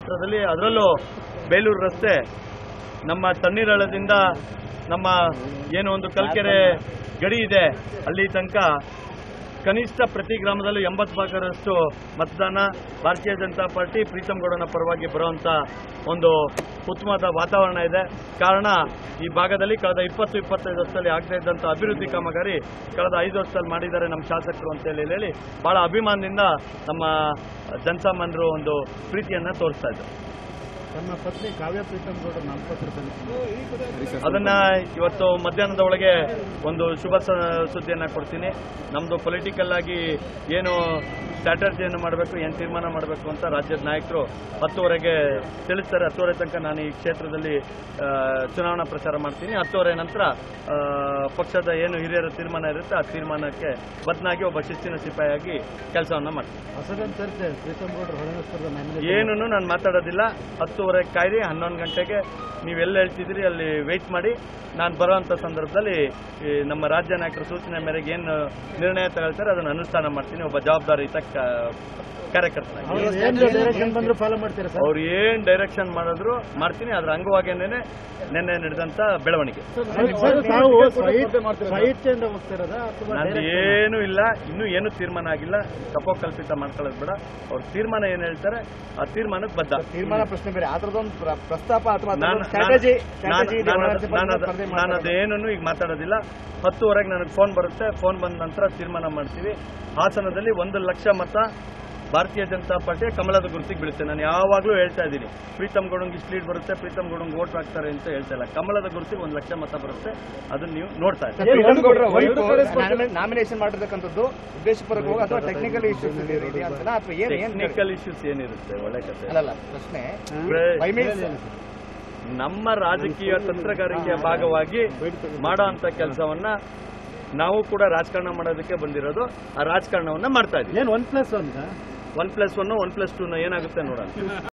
ಕ್ಷೇತ್ರದಲ್ಲಿ ಅದರಲ್ಲೂ ಬೇಲೂರು ರಸ್ತೆ ನಮ್ಮ ತಣ್ಣೀರಳದಿಂದ ನಮ್ಮ ಏನು ಒಂದು ಕಲ್ಕೆರೆ ಗಡಿ ಇದೆ ಅಲ್ಲಿ ತನಕ ಕನಿಷ್ಠ ಪ್ರತಿ ಗ್ರಾಮದಲ್ಲೂ ಎಂಬತ್ತು ಭಾಗದಷ್ಟು ಮತದಾನ ಭಾರತೀಯ ಜನತಾ ಪಾರ್ಟಿ ಪ್ರೀತಮ್ ಗೌಡನ ಪರವಾಗಿ ಬರುವಂತ ಒಂದು ಉತ್ತಮವಾದ ವಾತಾವರಣ ಇದೆ ಕಾರಣ ಈ ಭಾಗದಲ್ಲಿ ಕಳೆದ ಇಪ್ಪತ್ತು ಇಪ್ಪತ್ತೈದು ವರ್ಷದಲ್ಲಿ ಆಗ್ತಾ ಇದ್ದಂಥ ಅಭಿವೃದ್ಧಿ ಕಾಮಗಾರಿ ಕಳೆದ ಐದು ವರ್ಷದಲ್ಲಿ ಮಾಡಿದ್ದಾರೆ ನಮ್ಮ ಶಾಸಕರು ಅಂತ ಹೇಳಿ ಹೇಳಿ ಬಹಳ ಅಭಿಮಾನದಿಂದ ನಮ್ಮ ಜನಸಾಮಾನ್ಯರು ಒಂದು ಪ್ರೀತಿಯನ್ನ ತೋರಿಸ್ತಾ ಇದ್ದಾರೆ ತಮ್ಮ ಪತ್ನಿ ಕಾವ್ಯ ಪ್ರೀತಮ್ ಗೌಡ ನಾಮಪತ್ರ ಸಲ್ಲಿಸಿದ್ದಾರೆ ಅದನ್ನ ಇವತ್ತು ಮಧ್ಯಾಹ್ನದ ಒಳಗೆ ಒಂದು ಶುಭ ಸ- ಸುದ್ದಿಯನ್ನ ಕೊಡ್ತೀನಿ ನಮ್ದು ಪೊಲಿಟಿಕಲ್ ಆಗಿ ಏನು ಸ್ಟ್ರಾಟಜಿಯನ್ನು ಮಾಡಬೇಕು ಏನು ತೀರ್ಮಾನ ಮಾಡಬೇಕು ಅಂತ ರಾಜ್ಯದ ನಾಯಕರು ಹತ್ತುವರೆಗೆ ತಿಳಿಸ್ತಾರೆ ಹತ್ತುವರೆ ತನಕ ನಾನು ಈ ಕ್ಷೇತ್ರದಲ್ಲಿ ಆ, ಚುನಾವಣಾ ಪ್ರಚಾರ ಮಾಡ್ತೀನಿ ಹತ್ತುವರೆ ನಂತರ ಆ, ಪಕ್ಷದ ಏನು ಹಿರಿಯರ ತೀರ್ಮಾನ ಇರುತ್ತೆ ಆ ತೀರ್ಮಾನಕ್ಕೆ ಬದಲಾಗಿ ಒಬ್ಬ ಶಿಸ್ತಿನ ಸಿಪಾಯಿಯಾಗಿ ಕೆಲಸವನ್ನ ಮಾಡ್ತೀನಿ ಹೊಸದನ್ ಚರ್ಚೆ ಪ್ರೀತಮ್ ಗೌಡರು ಹೊರನಸ್ತರದ ನಾಮಿನೇಷನ್ ಏನನ್ನು ನಾನು ಮಾತಾಡೋದಿಲ್ಲ ಹತ್ತುವರೆ ಕಾಯ್ರಿ ಹನ್ನೊಂದು ಗಂಟೆಗೆ ನೀವೆಲ್ಲ ಹೇಳ್ತಿದ್ದೀರಿ ಅಲ್ಲಿ ವೆಯ್ಟ್ ಮಾಡಿ ನಾನು ಬರುವಂಥ ಸಂದರ್ಭದಲ್ಲಿ ಈ ನಮ್ಮ ರಾಜ್ಯ ನಾಯಕರ ಸೂಚನೆ ಮೇರೆಗೆ ಏನು ನಿರ್ಣಯ ತಗೊಳ್ತಾರೆ ಅದನ್ನು ಅನುಷ್ಠಾನ ಮಾಡ್ತೀನಿ ಒಬ್ಬ ಜವಾಬ್ದಾರಿಯುತ ಕ- ಕಾರ್ಯಕರ್ತನಾಗಿ ಅವ್ರು ಏನ್ ಡೈರೆಕ್ಷನ್ ಬಂದ್ರು ಫಾಲೋ ಮಾಡ್ತೀರಾ ಸರ್ ಅವ್ರು ಏನ್ ಡೈರೆಕ್ಷನ್ ಮಾಡಿದ್ರು ಮಾಡ್ತೀನಿ ಅದ್ರ ಅಂಗವಾಗಿನೇ ನಿನ್ನೆ ನಡೆದಂತ ಬೆಳವಣಿಗೆ ಸರ್ ತಾವು ಸ್ವಇಚ್ಛೆಯಿಂದ ಹೋಗ್ತಿರೋದಾ ಅಥವಾ ನಂದು ಏನೂ ಇಲ್ಲ ಇನ್ನೂ ಏನು ತೀರ್ಮಾನ ಆಗಿಲ್ಲ ಕಪೋಕಲ್ಪಿತ ಮಾಡ್ಕೊಳ್ಳೋದು ಬೇಡ ಅವ್ರ ತೀರ್ಮಾನ ಏನ್ ಹೇಳ್ತಾರೆ ಆ ತೀರ್ಮಾನಕ್ಕೆ ಬದ್ಧ ತೀರ್ಮಾನ ಪ್ರಶ್ನೆ ಬೇರೆ ಅದ್ರದೊಂದು ಪ್ರ- ಪ್ರಸ್ತಾಪ ಅಥವಾ ನಾನು ಸ್ಟ್ರಾಟಜಿ ನಾನು ಅದೇನನ್ನು ಈಗ ಮಾತಾಡೋದಿಲ್ಲ ಹತ್ತುವರೆಗೆ ನನಗೆ ಫೋನ್ ಬರುತ್ತೆ ಫೋನ್ ಬಂದ ನಂತರ ತೀರ್ಮಾನ ಮಾಡ್ತೀವಿ ಹಾಸನದಲ್ಲಿ ಒಂದು ಲಕ್ಷ ಮತ ಭಾರತೀಯ ಜನತಾ ಪಾರ್ಟಿಯ ಕಮಲದ ಗುರುತಿಗೆ ಬೀಳುತ್ತೆ ನಾನು ಯಾವಾಗಲೂ ಹೇಳ್ತಾ ಇದ್ದೀನಿ ಪ್ರೀತಮ್ ಗೌಡಂಗೆ ಇಷ್ಟು ಲೀಡ್ ಬರುತ್ತೆ ಪ್ರೀತಮ್ ಗೌಡಂಗೆ ಓಟ್ ಹಾಕ್ತಾರೆ ಅಂತ ಹೇಳ್ತಾ ಇಲ್ಲ ಕಮಲದ ಗುರುತಿಗೆ ಒಂದು ಲಕ್ಷ ಮತ ಬರುತ್ತೆ ಅದನ್ನ ನೀವು ನೋಡ್ತಾ ಇದ್ದೀರಿ ಪ್ರೀತಮ್ ಗೌಡ್ರ ವೈಫ್ ನಾಮಿನೇಷನ್ ಮಾಡಿರ್ತಕ್ಕಂಥದ್ದು ಉದ್ದೇಶಪೂರ್ವಕವಾಗಿ ಅಥವಾ ಟೆಕ್ನಿಕಲ್ ಇಶ್ಯೂಸ್ ಇದೆಯಾ ಅಂತ ಅಥವಾ ಏನು ಏನು ಟೆಕ್ನಿಕಲ್ ಇಶ್ಯೂಸ್ ಏನಿರುತ್ತೆ ಒಳ್ಳೆ ಕತೆ ಅಲ್ಲಲ್ಲ ಪ್ರಶ್ನೆ ಬೇ- ಬೈ ಮೀನ್ಸ್ ನಮ್ಮ ರಾಜಕೀಯ ತಂತ್ರಗಾರಿಕೆಯ ಭಾಗವಾಗಿ ಮಾಡೋ ಅಂತ ಕೆಲಸವನ್ನ ನಾವು ಕೂಡ ರಾಜಕಾರಣ ಮಾಡೋದಕ್ಕೆ ಬಂದಿರೋದು ಆ ರಾಜಕಾರಣವನ್ನ ಮಾಡ್ತಾ ಇದ್ದೀವಿ ಏನ್ one plus one one plus one one plus two ಏನಾಗುತ್ತೆ ನೋಡೋಣ